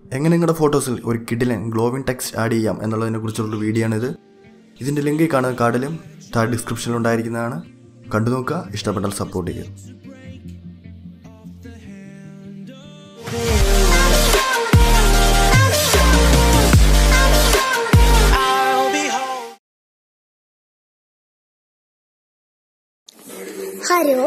എങ്ങനെ നിങ്ങളുടെ ഫോട്ടോസിൽ ഒരു കിഡിലൻ ഗ്ലോവിൻ ടെക്സ്റ്റ് ആഡ് ചെയ്യാം എന്നുള്ളതിനെ കുറിച്ചുള്ള വീഡിയോ ആണിത് ഇതിൻ്റെ ലിങ്ക് ഈ കാണുന്ന കാർഡിലും താഴെ ഡിസ്ക്രിപ്ഷനിൽ ഉണ്ടായിരിക്കുന്നതാണ് കണ്ടു നോക്കുക ഇഷ്ടപ്പെട്ടാൽ സപ്പോർട്ട് ചെയ്യുക ഹലോ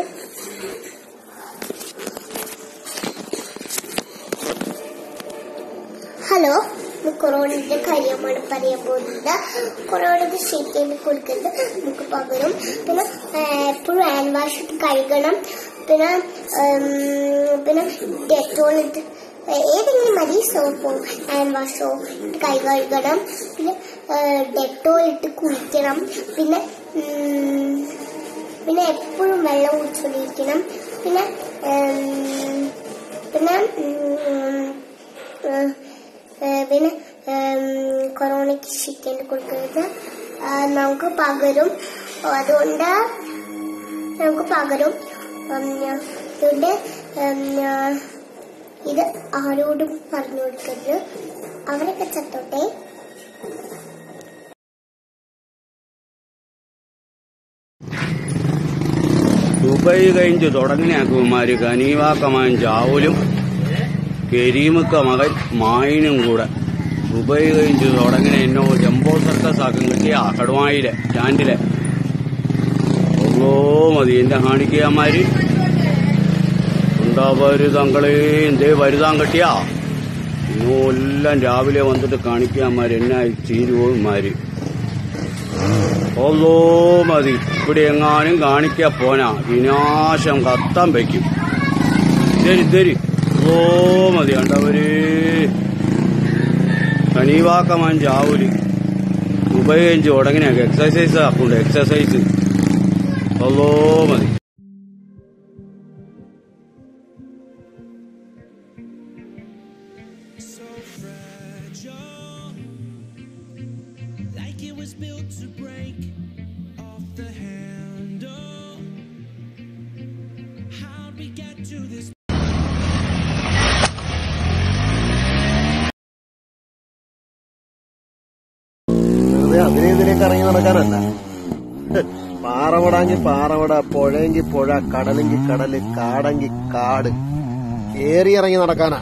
ഹലോ ഇത് കൊറോണയുടെ കാര്യമാണ് പറയാൻ പോകുന്നത് കൊറോണയ്ക്ക് ഷീറ്റ് കൊടുക്കുന്നത് നമുക്ക് പകരും പിന്നെ എപ്പോഴും ഹാൻഡ് വാഷ് ഇട്ട് കഴുകണം പിന്നെ ഉം, പിന്നെ ഡെറ്റോൾ ഇട്ട് ഏതെങ്കിലും മതി സോപ്പോ ഹാൻഡ് വാഷോ ഇട്ട് കൈ കഴുകണം പിന്നെ ഡെറ്റോൾ ഇട്ട് കുളിക്കണം പിന്നെ ഉം, പിന്നെ എപ്പോഴും വെള്ളം കുടിച്ചുകൊണ്ടിരിക്കണം പിന്നെ ഉം, പിന്നെ ഉം, ഉം, ഏഹ് പിന്നെ ഉം, കൊറോണയ്ക്ക് ചിക്കൻ കൊടുക്കുന്നത് ആ, നമുക്ക് പകരും അതുകൊണ്ട് നമുക്ക് പകരും ഉം, അതുകൊണ്ട് ഉം, ഇത് ആരോടും പറഞ്ഞു കൊടുക്കരുത് അവരൊക്കെ ചത്തോട്ടെ ദുബൈ കഴിഞ്ഞ് തുടങ്ങിയാക്കുമാര് കനീവാക്കമാൻ ചാവലും കരീമുക്ക മകൻ മായിനും കൂടെ ദുബൈ കഴിഞ്ഞ് തുടങ്ങിയ എന്നോ ജംബോ സർക്കസ് ആക്കും കിട്ടിയ കടുവായിലെ സ്റ്റാൻഡിലെ ഓ മതി എന്റെ കാണിക്കമാര് എന്താ വരുതങ്ങളെ എന്തേ വരുതാൻ കിട്ടിയാ ഇന്നോ എല്ലാം രാവിലെ വന്നിട്ട് കാണിക്കാമാര് എന്നാ തീരുവോമാര് ഓല്ലോ മതി ഇവിടെ എങ്ങാനും കാണിക്കാ പോനാ വിനാശം കത്താൻ വയ്ക്കും തരി തരി ഓ മതി കണ്ടവര് കനീവാക്കമാൻ ചാവൂല് ഉപയോഗിച്ച് ഉടങ്ങിനൊക്കെ എക്സസൈസ് ആക്കുണ്ട് എക്സസൈസ് ഓല്ലോ മതി like it was built to break off the handle. How'd we get to this? വെറുതെ അതിനെതിലേക്ക് ഇറങ്ങി നടക്കാനല്ല പാറവടാങ്കി പാറവട പുഴയെങ്കി പുഴ കടലെങ്കി കടല് കാടെങ്കി കാട് കേറി ഇറങ്ങി നടക്കാനാ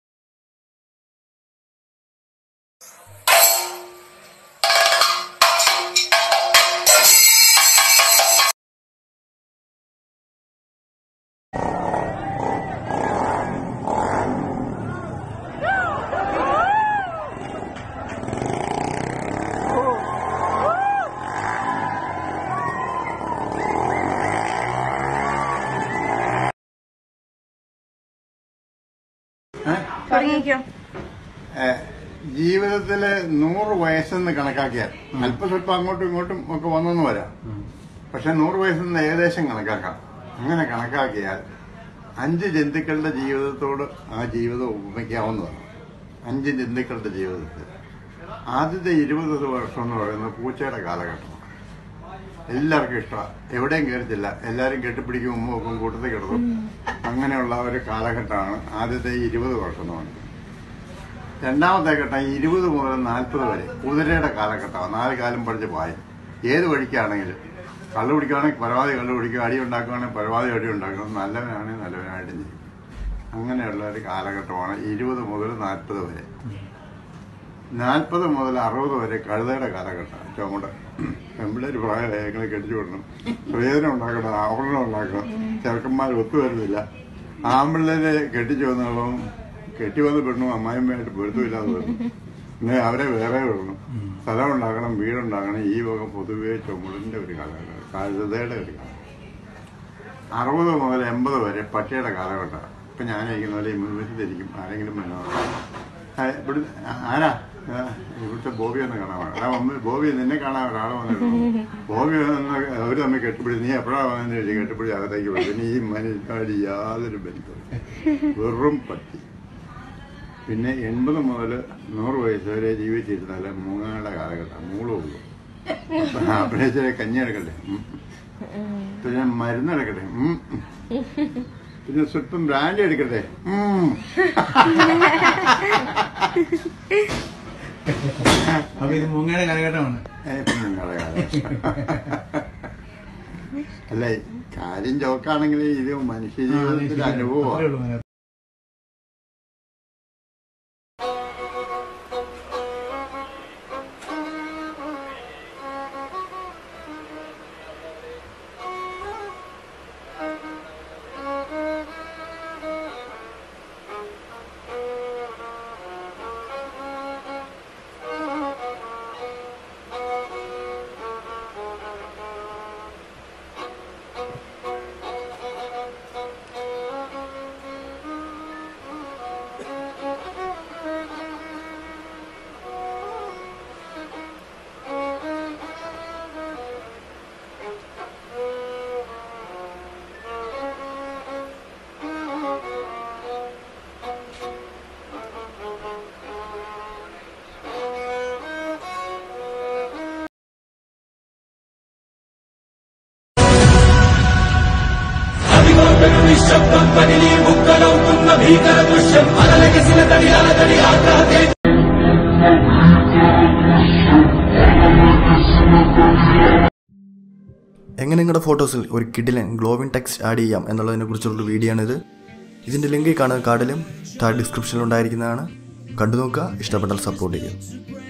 ഏഹ് ജീവിതത്തില് നൂറ് വയസ്സെന്ന് കണക്കാക്കിയാൽ അല്പ സ്വല്പം അങ്ങോട്ടും ഇങ്ങോട്ടും ഒക്കെ വന്നെന്ന് വരാം പക്ഷെ നൂറ് വയസ്സെന്ന് ഏകദേശം കണക്കാക്കാം അങ്ങനെ കണക്കാക്കിയാൽ അഞ്ച് ജന്തുക്കളുടെ ജീവിതത്തോട് ആ ജീവിതം ഉപമിക്കാവുന്നതാണ് അഞ്ച് ജന്തുക്കളുടെ ജീവിതത്തിൽ ആദ്യത്തെ ഇരുപത് വർഷം എന്ന് പറയുന്നത് പൂച്ചയുടെ കാലഘട്ടം എല്ലാവർക്കും ഇഷ്ടമാണ് എവിടെയും കയറത്തില്ല എല്ലാവരും കെട്ടിപ്പിടിക്കും ഉമ്മ വെക്കും കൂട്ടത്തിൽ കിടക്കും അങ്ങനെയുള്ള ഒരു കാലഘട്ടമാണ് ആദ്യത്തെ ഇരുപത് വർഷം എന്ന് പറയുന്നത് രണ്ടാമത്തെ ഘട്ടം ഇരുപത് മുതൽ നാൽപ്പത് വരെ കുതിരയുടെ കാലഘട്ടമാണ് നാല് കാലം പഠിച്ച് പായും ഏത് വഴിക്കാണെങ്കിലും കള്ളു പിടിക്കുകയാണെങ്കിൽ പരമാവധി കള്ളു പിടിക്കും അടി ഉണ്ടാക്കുകയാണെങ്കിൽ പരമാവധി അടി ഉണ്ടാക്കണം നല്ലവനാണെങ്കിൽ നല്ലവനായിട്ടും ചെയ്യും അങ്ങനെയുള്ള ഒരു കാലഘട്ടമാണ് ഇരുപത് മുതൽ നാൽപ്പത് വരെ നാൽപ്പത് മുതൽ അറുപത് വരെ കഴുതയുടെ കാലഘട്ടം ചുമട് പെമ്പിള്ളേര് പ്രായമായി ഞങ്ങളെ കെട്ടിച്ചു വിടണം പ്രയോജനം ഉണ്ടാക്കണം ആവരണം ഉണ്ടാക്കണം ചെറുക്കന്മാർ ഒത്തുവരുന്നില്ല ആമ്പിള്ളേരെ കെട്ടിച്ചു വന്നോളും കെട്ടി വന്ന് പെണ്ണും അമ്മായിമ്മയായിട്ട് പൊരുത്തമില്ലാതെ വരും പിന്നെ അവരെ വേറെ വിടണം സ്ഥലം ഉണ്ടാക്കണം വീടുണ്ടാക്കണം ഈ വക പൊതുവെ ചുമടിന്റെ ഒരു കാലഘട്ടം കഴുതയുടെ ഒരു കാലഘട്ടം അറുപത് മുതൽ എൺപത് വരെ പട്ടിയുടെ കാലഘട്ടമാണ് ഇപ്പൊ ഞാൻ ഇരിക്കുന്ന പോലെ ഇമ്മ്യൂണിറ്റിയിരിക്കും ആരെങ്കിലും വന്നോ ആ, ഇവിടെ ആരാ ആ, ഇവിടുത്തെ ബോബി ഒന്ന് കാണാൻ വേണം എടാ മമ്മി ബോബി നിന്നെ കാണാൻ ഒരാൾ വന്നിട്ടുണ്ട് ബോബി വന്ന് അവര് തമ്മിൽ കെട്ടിപ്പിടി നീ എപ്പോഴാ വന്നെന്ന് ചോദിച്ചു കെട്ടിപ്പിടി അകത്തേക്ക് വിടും പിന്നെ ഈ മനുഷ്യനായിട്ട് യാതൊരു ബന്ധവും വെറും പട്ടി പിന്നെ എൺപത് മുതൽ നൂറ് വയസ്സ് വരെ ജീവിച്ചിരുന്നാൽ മൂങ്ങയുടെ കാലഘട്ടം മൂളേ ഉള്ളൂ അപ്പോഴേ ഇച്ചിരി കഞ്ഞി എടുക്കട്ടെ ഉം. പിന്നെ മരുന്ന് എടുക്കട്ടെ ഉം. പിന്നെ സ്വല്പം ബ്രാൻഡ് എടുക്കട്ടെ ഉം. അപ്പൊ ഇത് മൂങ്ങയുടെ കാലഘട്ടമാണ് ഏ, പിന്നെ നിങ്ങളെ കാര്യം. അല്ല കാര്യം ജോക്കാണെങ്കിൽ ഇത് മനുഷ്യ ജീവിതത്തിന്റെ അനുഭവമാണ് അത്രേ ഉള്ളൂ അതിനകത്ത്. എങ്ങനെ നിങ്ങളുടെ ഫോട്ടോസിൽ ഒരു കിഡിലൻ ഗ്ലോവിൻ ടെക്സ്റ്റ് ആഡ് ചെയ്യാം എന്നുള്ളതിനെ കുറിച്ചുള്ള വീഡിയോ ആണിത് ഇതിൻ്റെ ലിങ്ക് കാണുന്ന കാർഡിലും താഴെ ഡിസ്ക്രിപ്ഷനിൽ ഉണ്ടായിരിക്കുന്നതാണ് കണ്ടു നോക്കുക ഇഷ്ടപ്പെട്ടാൽ സപ്പോർട്ട് ചെയ്യുക